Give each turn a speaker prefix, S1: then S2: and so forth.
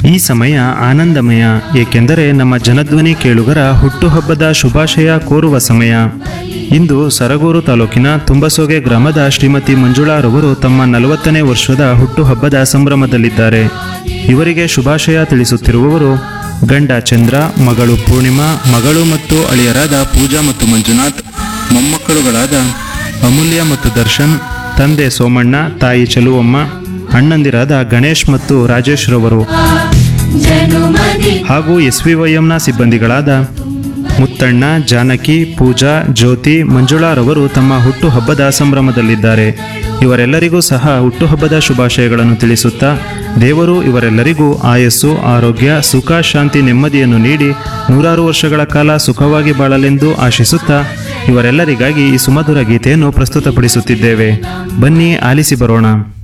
S1: ಈ ಸಮಯ ಆನಂದಮಯ ಏಕೆಂದರೆ ನಮ್ಮ ಜನಧ್ವನಿ ಕೇಳುಗರ ಹುಟ್ಟುಹಬ್ಬದ ಶುಭಾಶಯ ಕೋರುವ ಸಮಯ ಇಂದು ಸರಗೂರು ತಾಲೂಕಿನ ತುಂಬಸೋಗೆ ಗ್ರಾಮದ ಶ್ರೀಮತಿ ಮಂಜುಳಾರವರು ತಮ್ಮ ನಲವತ್ತನೇ ವರ್ಷದ ಹುಟ್ಟುಹಬ್ಬದ ಸಂಭ್ರಮದಲ್ಲಿದ್ದಾರೆ ಇವರಿಗೆ ಶುಭಾಶಯ ತಿಳಿಸುತ್ತಿರುವವರು ಗಂಡ ಚಂದ್ರ ಮಗಳು ಪೂರ್ಣಿಮಾ ಮಗಳು ಮತ್ತು ಅಳಿಯರಾದ ಪೂಜಾ ಮತ್ತು ಮಂಜುನಾಥ್ ಮೊಮ್ಮಕ್ಕಳುಗಳಾದ ಅಮೂಲ್ಯ ಮತ್ತು ದರ್ಶನ್ ತಂದೆ ಸೋಮಣ್ಣ ತಾಯಿ ಚಲುವಮ್ಮ ಅಣ್ಣಂದಿರಾದ ಗಣೇಶ್ ಮತ್ತು ರಾಜೇಶ್ ರವರು
S2: ಜನುಮದಿ
S1: ಹಾಗೂ ಎಸ್ ವಿ ವೈಎಂನ ಸಿಬ್ಬಂದಿಗಳಾದ ಮುತ್ತಣ್ಣ ಜಾನಕಿ ಪೂಜಾ ಜ್ಯೋತಿ ಮಂಜುಳಾರವರು ತಮ್ಮ ಹುಟ್ಟುಹಬ್ಬದ ಸಂಭ್ರಮದಲ್ಲಿದ್ದಾರೆ ಇವರೆಲ್ಲರಿಗೂ ಸಹ ಹುಟ್ಟುಹಬ್ಬದ ಶುಭಾಶಯಗಳನ್ನು ತಿಳಿಸುತ್ತಾ ದೇವರು ಇವರೆಲ್ಲರಿಗೂ ಆಯಸ್ಸು ಆರೋಗ್ಯ ಸುಖ ಶಾಂತಿ ನೆಮ್ಮದಿಯನ್ನು ನೀಡಿ ನೂರಾರು ವರ್ಷಗಳ ಕಾಲ ಸುಖವಾಗಿ ಬಾಳಲೆಂದು ಆಶಿಸುತ್ತಾ ಇವರೆಲ್ಲರಿಗಾಗಿ ಈ ಸುಮಧುರ ಗೀತೆಯನ್ನು ಪ್ರಸ್ತುತಪಡಿಸುತ್ತಿದ್ದೇವೆ ಬನ್ನಿ ಆಲಿಸಿ ಬರೋಣ